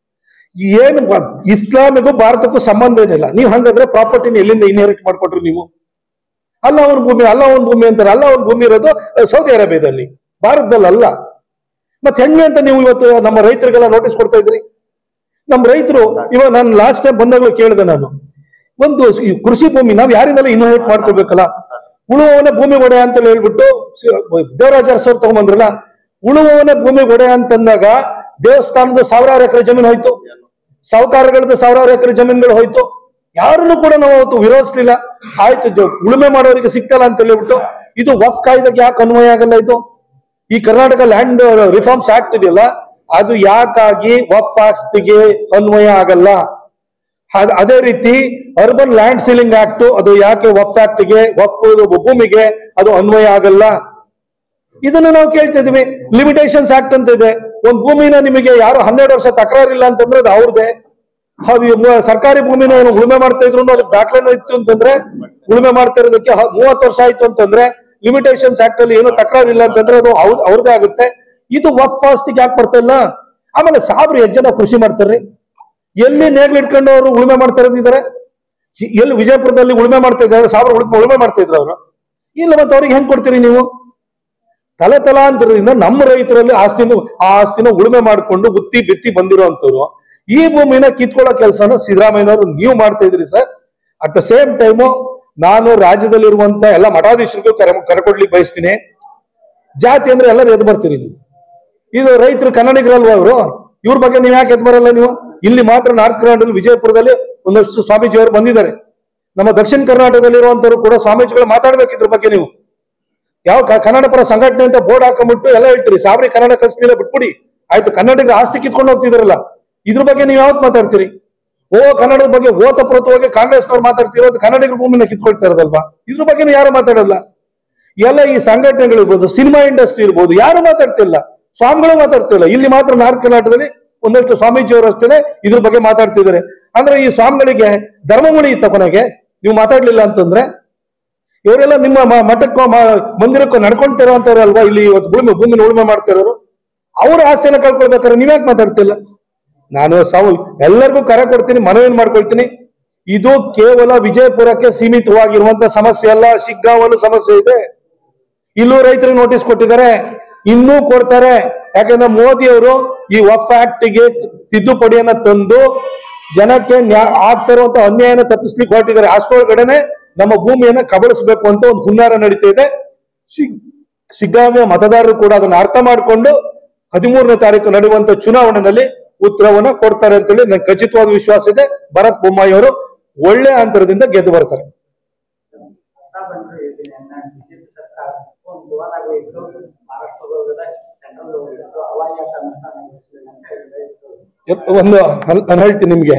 ಏನು ಬ- ಇಸ್ಲಾಮಿಗೂ ಭಾರತಕ್ಕೂ ಸಂಬಂಧ ಏನಿಲ್ಲ ನೀವು ಹಂಗಂದ್ರೆ ಪ್ರಾಪರ್ಟಿನ ಎಲ್ಲಿಂದ ಇನ್ಹೆರಿಟ್ ಮಾಡ್ಕೊಟ್ರಿ ನೀವು ಅಲ್ಲ ಅವನ ಭೂಮಿ ಅಲ್ಲ ಅವನ ಭೂಮಿ ಅಂತಾರೆ ಅಲ್ಲ ಅವನ ಭೂಮಿ ಇರೋದು ಅಹ್, ಸೌದಿ ಅರೇಬಿಯಾದಲ್ಲಿ ಭಾರತದಲ್ಲಿ ಅಲ್ಲ ಮತ್ತೆ ಹೆಂಗೆ ಅಂತ ನೀವು ಇವತ್ತು ನಮ್ಮ ರೈತರಿಗೆಲ್ಲ ನೋಟಿಸ್ ಕೊಡ್ತಾ ಇದ್ರಿ ನಮ್ಮ ರೈತರು ಇವಾಗ ನಾನು ಲಾಸ್ಟ್ ಟೈಮ್ ಬಂದಾಗಲೂ ಕೇಳಿದೆ ನಾನು ಒಂದು ಈ ಕೃಷಿ ಭೂಮಿ ನಾವು ಯಾರಿಂದಲೂ ಇನ್ವೈಟ್ ಮಾಡ್ಕೋಬೇಕಲ್ಲ ಉಳುವವನೇ ಭೂಮಿ ಒಡೆಯ ಅಂತ ಹೇಳ್ಬಿಟ್ಟು ಸಿ- ದೇವರಾಜ ಅರಸವ್ರು ತಗೊಂಬಂದ್ರಲ್ಲ ಉಳುವವನೇ ಭೂಮಿ ಒಡೆಯ ಅಂತಂದಾಗ ದೇವಸ್ಥಾನದ ಸಾವಿರಾರು ಎಕರೆ ಜಮೀನು ಹೋಯ್ತು ಸಾಹುಕಾರಗಳದ್ದು ಸಾವಿರಾರು ಎಕರೆ ಜಮೀನುಗಳು ಹೋಯ್ತು ಯಾರನ್ನು ಕೂಡ ನಾವು ಅವತ್ತು ವಿರೋಧಿಸ್ಲಿಲ್ಲ ಆಯ್ತು ಇದು ಉಳುಮೆ ಮಾಡೋರಿಗೆ ಸಿಗ್ತಲ್ಲ ಅಂತ ಹೇಳ್ಬಿಟ್ಟು ಇದು ವಫ್ ಕಾಯ್ದೆಗೆ ಯಾಕೆ ಅನ್ವಯ ಆಗಲ್ಲ ಇದು ಈ ಕರ್ನಾಟಕ ಲ್ಯಾಂಡ್ ರಿಫಾರ್ಮ್ಸ್ ಆಕ್ಟ್ ಇದೆಯಲ್ಲ ಅದು ಯಾಕಾಗಿ ವಫ್ ಆಸ್ತಿಗೆ ಅನ್ವಯ ಆಗಲ್ಲ ಅದ್- ಅದೇ ರೀತಿ ಅರ್ಬನ್ ಲ್ಯಾಂಡ್ ಸೀಲಿಂಗ್ ಆಕ್ಟ್ ಅದು ಯಾಕೆ ವಫ್ ಆಕ್ಟ್ಗೆ ವಫ್ ಭೂಮಿಗೆ ಅದು ಅನ್ವಯ ಆಗಲ್ಲ ಇದನ್ನ ನಾವು ಕೇಳ್ತಾ ಇದೀವಿ ಲಿಮಿಟೇಷನ್ಸ್ ಆಕ್ಟ್ ಅಂತ ಇದೆ ಒಂದ್ ಭೂಮಿನ ನಿಮಗೆ ಯಾರು ಹನ್ನೆರಡು ವರ್ಷ ತಕರಾರಿಲ್ಲ ಅಂತಂದ್ರೆ ಅದು ಅವ್ರದೇ ಅದು ಮು- ಸರ್ಕಾರಿ ಭೂಮಿನ ಏನು ಉಳುಮೆ ಮಾಡ್ತಾ ಇದ್ರು ಅದಕ್ಕೆ ದಾಖಲೆನೂ ಇತ್ತು ಅಂತಂದ್ರೆ ಉಳುಮೆ ಮಾಡ್ತಾ ಇರೋದಕ್ಕೆ ಹ- ಮೂವತ್ತು ವರ್ಷ ಆಯ್ತು ಅಂತಂದ್ರೆ ಲಿಮಿಟೇಷನ್ಸ್ ಆಕ್ಟ್ ಅಲ್ಲಿ ಏನು ತಕರಾರಿಲ್ಲ ಅಂತಂದ್ರೆ ಅದು ಅವ್ರ ಅವ್ರದೇ ಆಗುತ್ತೆ ಇದು ವಫ್ ಆಸ್ತಿಗೆ ಯಾಕೆ ಬರ್ತಾ ಇಲ್ಲ ಆಮೇಲೆ ಸಾಬ್ರು ಎಷ್ಟು ಜನ ಕೃಷಿ ಮಾಡ್ತಾರ್ರಿ ಎಲ್ಲಿ ನೇಗ್ಲು ಇಟ್ಕೊಂಡು ಅವರು ಉಳುಮೆ ಮಾಡ್ತಾ ಇರೋದಿದ್ದಾರೆ ಎಲ್ಲಿ ವಿಜಯಪುರದಲ್ಲಿ ಉಳುಮೆ ಮಾಡ್ತಾ ಇದ್ದಾರೆ ಸಾವಿರ ಉಳುಮೆ ಉಳುಮೆ ಮಾಡ್ತಾ ಇದ್ರು ಅವರು ಇಲ್ಲ ಮತ್ತೆ ಅವ್ರಿಗೆ ಹೆಂಗ್ ಕೊಡ್ತೀರಿ ನೀವು ತಲೆ ತಲಾಂತರದಿಂದ ನಮ್ಮ ರೈತರಲ್ಲಿ ಆಸ್ತಿನ ಆ ಆಸ್ತಿನ ಉಳುಮೆ ಮಾಡಿಕೊಂಡು ಗುತ್ತಿ ಬಿತ್ತಿ ಬಂದಿರುವಂತವ್ರು ಈ ಭೂಮಿನ ಕಿತ್ಕೊಳ್ಳೋ ಕೆಲಸನ ಸಿದ್ದರಾಮಯ್ಯನವರು ನೀವು ಮಾಡ್ತಾ ಇದ್ರಿ sir at the same time ನಾನು ರಾಜ್ಯದಲ್ಲಿರುವಂತ ಎಲ್ಲ ಮಠಾಧೀಶರಿಗೂ ಕರೆ ಕರೆಕೊಡ್ಲಿಕ್ಕೆ ಬಯಸ್ತೀನಿ ಜಾತಿ ಅಂದ್ರೆ ಎಲ್ಲರೂ ಎದ್ದು ಬರ್ತೀರಿ ನೀವು ಇದು ರೈತರು ಕನ್ನಡಿಗರಲ್ವಾ ಅವರು ಇವ್ರ ಬಗ್ಗೆ ನೀವು ಯಾಕೆ ಎದ್ದು ಬರಲ್ಲ ನೀವು ಇಲ್ಲಿ ಮಾತ್ರ ನಾರ್ತ್ ಕರ್ನಾಟಕದಲ್ಲಿ ವಿಜಯಪುರದಲ್ಲಿ ಒಂದಷ್ಟು ಸ್ವಾಮೀಜಿಯವರು ಬಂದಿದ್ದಾರೆ ನಮ್ಮ ದಕ್ಷಿಣ ಕರ್ನಾಟಕದಲ್ಲಿರುವಂತವ್ರು ಕೂಡ ಸ್ವಾಮೀಜಿಗಳು ಮಾತಾಡ್ಬೇಕು ಇದ್ರ ಬಗ್ಗೆ ನೀವು ಯಾವ ಕ- ಕನ್ನಡ ಪರ ಸಂಘಟನೆ ಅಂತ ಬೋರ್ಡ್ ಹಾಕೊಂಡ್ಬಿಟ್ಟು ಎಲ್ಲ ಹೇಳ್ತೀರಿ ಸಾಬ್ರಿ ಕನ್ನಡ ಕಲಿಸ್ತಿಲ್ಲ ಬಿಟ್ಬಿಡಿ ಆಯ್ತು ಕನ್ನಡಿಗರ ಆಸ್ತಿ ಕಿತ್ಕೊಂಡು ಹೋಗ್ತಿದಾರಲ್ಲ ಇದ್ರ ಬಗ್ಗೆ ನೀವು ಯಾವತ್ ಮಾತಾಡ್ತೀರಿ ಓ ಕನ್ನಡದ ಬಗ್ಗೆ ಓತಪ್ರೋತವಾಗಿ ಕಾಂಗ್ರೆಸ್ನವ್ರು ಮಾತಾಡ್ತಿರೋದು ಕನ್ನಡಿಗರ ಭೂಮಿನ ಕಿತ್ಕೊಳ್ತಾ ಇರೋದಲ್ವಾ ಇದ್ರ ಬಗ್ಗೆ ಯಾರು ಮಾತಾಡಲ್ಲ ಎಲ್ಲ ಈ ಸಂಘಟನೆಗಳು ಇರ್ಬೋದು ಸಿನಿಮಾ ಇಂಡಸ್ಟ್ರಿ ಇರ್ಬೋದು ಯಾರು ಮಾತಾಡ್ತಿಲ್ಲ ಸ್ವಾಮಿಗಳು ಮಾತಾಡ್ತಿಲ್ಲ ಇಲ್ಲಿ ಮಾತ್ರ ನಾರ್ತ್ ಕರ್ನಾಟಕದಲ್ಲಿ ಒಂದಷ್ಟು ಸ್ವಾಮೀಜಿಯವರು ಅಷ್ಟೇ ಇದ್ರ ಬಗ್ಗೆ ಮಾತಾಡ್ತಿದ್ದಾರೆ ಅಂದ್ರೆ ಈ ಸ್ವಾಮಿಗಳಿಗೆ ಧರ್ಮಮುಳಿ ಇತ್ತ ಕೊನೆಗೆ ನೀವು ಮಾತಾಡ್ಲಿಲ್ಲ ಅಂತಂದ್ರೆ ಇವರೆಲ್ಲ ನಿಮ್ಮ ಮ- ಮಠಕ್ಕೋ ಮ- ಮಂದಿರಕ್ಕೋ ನಡ್ಕೊಂತಿರೋ ಅಂತವ್ರು ಅಲ್ವಾ ಇಲ್ಲಿ ಇವತ್ತು ಭೂಮಿ ಭೂಮಿನ ಉಳುಮೆ ಮಾಡ್ತಿರೋರು ಅವ್ರ ಆಸ್ತಿನ ಕಳ್ಕೊಳ್ಬೇಕಾದ್ರೆ ನೀವ್ಯಾಕೆ ಮಾತಾಡ್ತಿಲ್ಲ ನಾನು ಸಾವು ಎಲ್ಲರಿಗೂ ಕರೆ ಕೊಡ್ತೀನಿ ಮನವಿಯನ್ನು ಮಾಡ್ಕೊಳ್ತೀನಿ ಇದು ಕೇವಲ ವಿಜಯಪುರಕ್ಕೆ ಸೀಮಿತವಾಗಿರುವಂತ ಸಮಸ್ಯೆ ಅಲ್ಲ ಶಿಗ್ಗಾವಲು ಸಮಸ್ಯೆ ಇದೆ ಇಲ್ಲೂ ರೈತರಿಗೆ ನೋಟಿಸ್ ಕೊಟ್ಟಿದ್ದಾರೆ ಇನ್ನೂ ಕೊಡ್ತಾರೆ ಯಾಕಂದ್ರೆ ಮೋದಿ ಅವರು ಈ ವಫ್ ಆಕ್ಟ್ ಗೆ ತಿದ್ದುಪಡಿಯನ್ನ ತಂದು ಜನಕ್ಕೆ ನ್ಯಾ ಆಗ್ತಾ ಇರುವಂತ ಅನ್ಯಾಯನ ತಪ್ಪಿಸ್ಲಿಕ್ಕೆ ಹೊರಟಿದ್ದಾರೆ ಅಷ್ಟೊಳಗಡೆನೆ ನಮ್ಮ ಭೂಮಿಯನ್ನ ಕಬಳಿಸಬೇಕು ಅಂತ ಒಂದು ಹುನ್ನಾರ ನಡೀತಾ ಇದೆ ಶಿ- ಶಿಗ್ಗಾಮಿಯ ಮತದಾರರು ಕೂಡ ಅದನ್ನ ಅರ್ಥ ಮಾಡಿಕೊಂಡು ಹದಿಮೂರನೇ ತಾರೀಕು ನಡೆಯುವಂತ ಚುನಾವಣೆಯಲ್ಲಿ ಉತ್ತರವನ್ನ ಕೊಡ್ತಾರೆ ಅಂತೇಳಿ ನಂಗೆ ಖಚಿತವಾದ ವಿಶ್ವಾಸ ಇದೆ ಭರತ್ ಬೊಮ್ಮಾಯಿ ಅವರು ಒಳ್ಳೆ ಅಂತರದಿಂದ ಗೆದ್ದು ಬರ್ತಾರೆ ಬಂದ್ರೆ ಯೋಜನೆಯನ್ನ ಬಿಜೆಪಿ ಸರ್ಕಾರ ಒಂದು ಗೋವಾಲಾಗೋಯಿತು ಮಹಾರಾಷ್ಟ್ರದೊಳಗಡೆ ಸೆಂಟ್ರಲ್ ಹೋಗಿತ್ತು ಅವಾಗ ಯಾಕೆ ಅನುಷ್ಠಾನ ಗೊಳಿಸ್ಲಿಲ್ಲ ಅಂತ ಹೇಳಿದ್ರು ಒಂದು ಅಲ್- ನಾನು ಹೇಳ್ತೀನಿ ನಿಮ್ಗೆ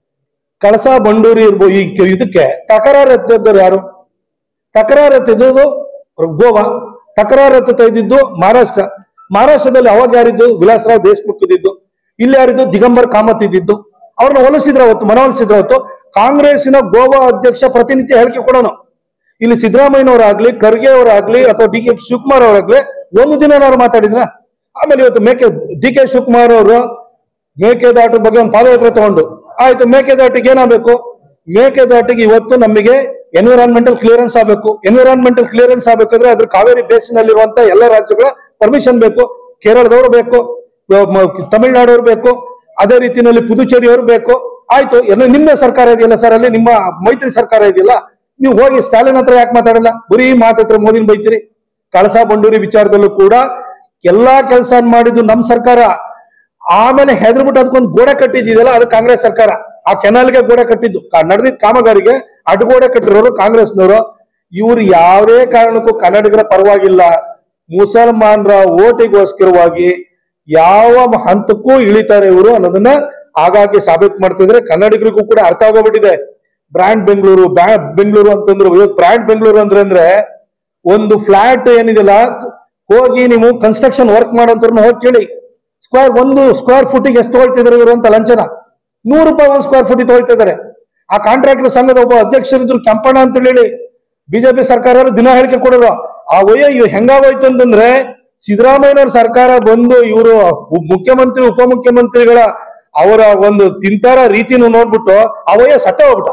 ಕಳಸ ಬಂಡೂರಿ ಇರ್ಬೋದು ಈ ಕೆ- ಇದಕ್ಕೆ ತಕರಾರು ಎತ್ತಿದ್ದವ್ರು ಯಾರು ತಕರಾರು ಎತ್ತಿದ್ದು ಗೋವಾ ತಕರಾರು ಎತ್ತ ಇದ್ದಿದ್ದು ಮಹಾರಾಷ್ಟ್ರ ಮಹಾರಾಷ್ಟ್ರದಲ್ಲಿ ಅವಾಗ ಯಾರಿದ್ದು ವಿಲಾಸರಾವ್ ದೇಶಮುಖ್ ಇದ್ದಿದ್ದು ಇಲ್ಲಿ ಯಾರಿದ್ದು ದಿಗಂಬರ್ ಕಾಮತ್ ಇದ್ದಿದ್ದು ಅವ್ರನ್ನ ಒಲಿಸಿದ್ರ ಅವತ್ತು ಮನವೊಲಿಸಿದ್ರ ಅವತ್ತು ಕಾಂಗ್ರೆಸ್ಸಿನ ಗೋವಾ ಅಧ್ಯಕ್ಷ ಪ್ರತಿನಿತ್ಯ ಹೇಳಿಕೆ ಕೊಡೋನು ಇಲ್ಲಿ ಸಿದ್ದರಾಮಯ್ಯನವರಾಗ್ಲಿ ಖರ್ಗೆ ಅವರಾಗ್ಲಿ ಅಥವಾ ಡಿ ಕೆ ಶಿವಕುಮಾರ್ ಅವರಾಗ್ಲಿ ಒಂದು ದಿನ ಏನಾದ್ರು ಮಾತಾಡಿದ್ರ ಆಮೇಲೆ ಇವತ್ತು ಮೇಕೆ ಡಿ ಕೆ ಶಿವಕುಮಾರ್ ಅವರು ಮೇಕೆದಾಟದ ಬಗ್ಗೆ ಒಂದು ಪಾದಯಾತ್ರೆ ತಗೊಂಡು ಆಯ್ತು ಮೇಕೆದಾಟಿಗೆ ಏನಾಗಬೇಕು ಮೇಕೆದಾಟಿಗೆ ಇವತ್ತು ನಮಗೆ ಎನ್ವಿರಾನ್ಮೆಂಟಲ್ ಕ್ಲಿಯರೆನ್ಸ್ ಆಗಬೇಕು ಎನ್ವಿರಾನ್ಮೆಂಟಲ್ ಕ್ಲಿಯರೆನ್ಸ್ ಆಗ್ಬೇಕಾದ್ರೆ ಅದ್ರ ಕಾವೇರಿ ಬೇಸಿನ್ ಅಲ್ಲಿರುವಂತ ಎಲ್ಲ ರಾಜ್ಯಗಳ ಪರ್ಮಿಷನ್ ಬೇಕು ಕೇರಳದವರು ಬೇಕು ಮ- ಮ- ತಮಿಳ್ನಾಡವ್ರು ಬೇಕು ಅದೇ ರೀತಿಯಲ್ಲಿ ಪುದುಚೇರಿಯವರು ಬೇಕು ಆಯ್ತು ಎಲ್ಲ ನಿಮ್ದೇ ಸರ್ಕಾರ ಇದೆಯಲ್ಲ ಸರ್ ಅಲ್ಲಿ ನಿಮ್ಮ ಮೈತ್ರಿ ಸರ್ಕಾರ ಇದೆಯಲ್ಲ ನೀವು ಹೋಗಿ ಸ್ಟಾಲಿನ್ ಹತ್ರ ಯಾಕೆ ಮಾತಾಡಲ್ಲ ಬರೀ ಮಾತತ್ರ ಮೋದಿನ ಬೈತೀರಿ ಕಳಸಾ ಬಂಡೂರಿ ವಿಚಾರದಲ್ಲೂ ಕೂಡ ಎಲ್ಲಾ ಕೆಲಸ ಮಾಡಿದ್ದು ನಮ್ ಸರ್ಕಾರ ಆಮೇಲೆ ಹೆದರ್ಬಿಟ್ಟು ಅದಕ್ಕೊಂದು ಗೋಡೆ ಕಟ್ಟಿದ್ದಿದೆಯಲ್ಲ ಅದು ಕಾಂಗ್ರೆಸ್ ಸರ್ಕಾರ ಆ ಕೆನಾಲ್ಗೆ ಗೋಡೆ ಕಟ್ಟಿದ್ದು ನಡೆದಿದ್ದ ಕಾಮಗಾರಿಗೆ ಅಡ್ಗೋಡೆ ಕಟ್ಟಿರೋರು ಕಾಂಗ್ರೆಸ್ನವರು ಇವ್ರು ಯಾವುದೇ ಕಾರಣಕ್ಕೂ ಕನ್ನಡಿಗರ ಪರವಾಗಿಲ್ಲ ಮುಸಲ್ಮಾನರ ಓಟಿಗೋಸ್ಕರವಾಗಿ ಯಾವ ಹಂತಕ್ಕೂ ಇಳಿತಾರೆ ಇವರು ಅನ್ನೋದನ್ನ ಆಗಾಗ್ಗೆ ಸಾಬೀತು ಮಾಡ್ತಿದ್ರೆ ಕನ್ನಡಿಗರಿಗೂ ಕೂಡ ಅರ್ಥ ಆಗೋಗ್ಬಿಟ್ಟಿದೆ ಬ್ರ್ಯಾಂಡ್ ಬೆಂಗಳೂರು ಬೆಂಗಳೂರು ಅಂತಂದ್ರು ಇವತ್ತು ಬ್ರ್ಯಾಂಡ್ ಬೆಂಗಳೂರು ಅಂದ್ರೆ ಅಂದ್ರೆ ಒಂದು ಫ್ಲಾಟ್ ಏನಿದೆಯಲ್ಲ ಹೋಗಿ ನೀವು ಕನ್ಸ್ಟ್ರಕ್ಷನ್ ವರ್ಕ್ ಮಾಡೋಂಥವ್ರನ್ನ ಹೋಗಿ ಕೇಳಿ ಸ್ಕ್ವೇರ್ ಒಂದು ಸ್ಕ್ವೇರ್ ಫುಟಿಗೆ ಎಷ್ಟು ತಗೊಳ್ತಿದ್ದಾರೆ ಇವರು ಅಂತ ಲಂಚನ ನೂರು ರೂಪಾಯಿ ಒಂದು ಸ್ಕ್ವೇರ್ ಫುಟಿಗೆ ತಗೊಳ್ತಿದ್ದಾರೆ ಆ ಕಾಂಟ್ರಾಕ್ಟರ್ ಸಂಘದ ಒಬ್ಬ ಅಧ್ಯಕ್ಷರಿದ್ರು ಕೆಂಪಣ್ಣ ಅಂತ ಹೇಳಿ ಬಿಜೆಪಿ ಸರ್ಕಾರ ದಿನ ಹೇಳಿಕೆ ಕೊಡೋರು ಆ ವಯ ಇವ್ ಹೆಂಗಾಗೋಯ್ತು ಅಂತಂದ್ರೆ ಸಿದ್ದರಾಮಯ್ಯನವ್ರ ಸರ್ಕಾರ ಬಂದು ಇವರು ಮುಖ್ಯಮಂತ್ರಿ ಉಪಮುಖ್ಯಮಂತ್ರಿಗಳ ಅವರ ಒಂದು ತಿಂತಾರ ರೀತಿನ ನೋಡ್ಬಿಟ್ಟು ಆ ವಯ ಸತ್ತ ಹೋಗ್ಬಿಟ್ಟ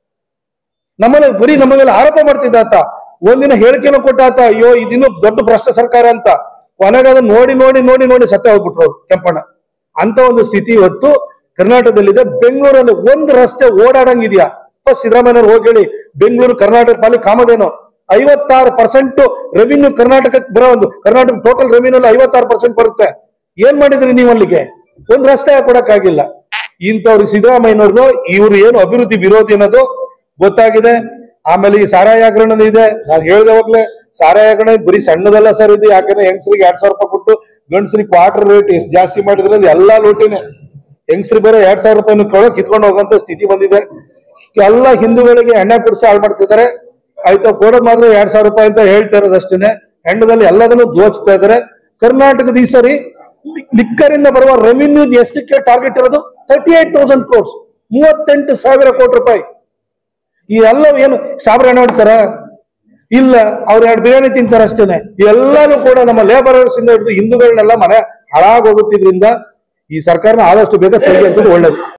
ನಮ್ಮನ್ನ ಬರೀ ನಮ್ಮ ಮೇಲೆ ಆರೋಪ ಮಾಡ್ತಿದ್ದ ಆತ ಒಂದಿನ ಹೇಳಿಕೆನೂ ಕೊಟ್ಟ ಆತ ಅಯ್ಯೋ ಇದಿನ್ನು ದೊಡ್ಡ ಭ್ರಷ್ಟ ಸರ್ಕಾರ ಅಂತ ಕೊನೆಗೆ ಅದನ್ನ ನೋಡಿ ನೋಡಿ ನೋಡಿ ನೋಡಿ ಸತ್ತ ಹೋಗ್ಬಿಟ್ರು ಅವ್ರು ಕೆಂಪಣ್ಣ ಅಂತ ಒಂದು ಸ್ಥಿತಿ ಇವತ್ತು ಕರ್ನಾಟಕದಲ್ಲಿದೆ ಬೆಂಗಳೂರಲ್ಲಿ ಒಂದು ರಸ್ತೆ ಓಡಾಡಂಗಿದ್ಯಾ ಫಸ್ಟ್ ಸಿದ್ದರಾಮಯ್ಯವ್ರು ಹೋಗಿ ಹೇಳಿ ಬೆಂಗಳೂರು ಕರ್ನಾಟಕ ಪಾಲಿಕೆ ಕಾಮಧೇನು ಐವತ್ತಾರು ಪರ್ಸೆಂಟ್ ರೆವಿನ್ಯೂ ಕರ್ನಾಟಕಕ್ಕೆ ಬರೋ ಒಂದು ಕರ್ನಾಟಕ ಟೋಟಲ್ ರೆವಿನ್ಯೂ ಅಲ್ಲಿ ಐವತ್ತಾರು ಪರ್ಸೆಂಟ್ ಬರುತ್ತೆ ಏನ್ ಮಾಡಿದ್ರಿ ನೀವು ಅಲ್ಲಿಗೆ ಒಂದ್ ರಸ್ತೆ ಕೊಡಕ್ಕಾಗಿಲ್ಲ ಇಂಥವ್ರಿಗೆ ಸಿದ್ದರಾಮಯ್ಯನವ್ರಿಗೂ ಇವ್ರು ಏನು ಅಭಿವೃದ್ಧಿ ವಿರೋಧಿ ಅನ್ನೋದು ಗೊತ್ತಾಗಿದೆ ಆಮೇಲೆ ಈ ಸಾರಾಯಿ ಹಗರಣ ಇದೆ ನಾನು ಹೇಳ್ದವಾಗ್ಲೇ ಸಾರಾಯಿ ಹಗರಣ ಬರೀ ಸಣ್ಣದಲ್ಲ ಸರ್ ಇದು ಯಾಕಂದ್ರೆ ಹೆಂಗಸರಿಗೆ ಎರಡ್ ಸಾವಿರ ರೂಪಾಯಿ ಕೊಟ್ಟು ಗಂಡಸರಿಗೆ ಕ್ವಾರ್ಟರ್ ರೇಟ್ ಎಷ್ಟು ಜಾಸ್ತಿ ಮಾಡಿದ್ರೆ ಅದು ಎಲ್ಲಾ ಲೂಟಿನೇ ಹೆಂಗಸ್ರಿ ಬೇರೆ ಎರಡ್ ಸಾವಿರ ರೂಪಾಯಿ ಕೊಡೋ ಕಿತ್ಕೊಂಡು ಹೋಗಂತ ಸ್ಥಿತಿ ಬಂದಿದೆ ಎಲ್ಲ ಹಿಂದೂಗಳಿಗೆ ಎಣ್ಣೆ ಕುಡಿಸಿ ಹಾಳು ಮಾಡ್ತಿದ್ದಾರೆ ಆಯ್ತಾ ಕೊಡೋದ್ ಮಾತ್ರ ಎರಡ್ ಸಾವಿರ ರೂಪಾಯಿ ಅಂತ ಹೇಳ್ತಾ ಇರೋದಷ್ಟೇನೆ ಹೆಣ್ಣದಲ್ಲಿ ಎಲ್ಲದನ್ನು ದೋಚ್ತಾ ಇದ್ದಾರೆ ಕರ್ನಾಟಕದ ಈ ಸರಿ ಲಿಕ್ಕರ್ ಇಂದ ಬರುವ ರೆವಿನ್ಯೂ ಎಷ್ಟಕ್ಕೆ ಟಾರ್ಗೆಟ್ ಇರೋದು ತರ್ಟಿ ಏಟ್ ತೌಸಂಡ್ ಕ್ರೋರ್ಸ್ ಮೂವತ್ತೆಂಟು ಸಾವಿರ ಕೋಟಿ ರೂಪಾಯಿ ಈ ಎಲ್ಲ ಏನು ಸಾಬ್ರ ಎಣ್ಣೆ ಹೊಡಿತಾರ ಇಲ್ಲ ಅವ್ರು ಎರಡು ಬಿರಿಯಾನಿ ತಿಂತಾರೆ ಅಷ್ಟೇನೆ ಎಲ್ಲಾನು ಕೂಡ ನಮ್ಮ ಲೇಬರರ್ಸ್ ಇಂದ ಹಿಡಿದು ಹಿಂದೂಗಳನ್ನೆಲ್ಲ ಮನೆ ಹಾಳಾಗೋಗುತ್ತಿದ್ರಿಂದ ಈ ಸರ್ಕಾರನ ಆದಷ್ಟು ಬೇಗ ತೆಗಿ ಅಂತದ್ದು ಒಳ್ಳೇದು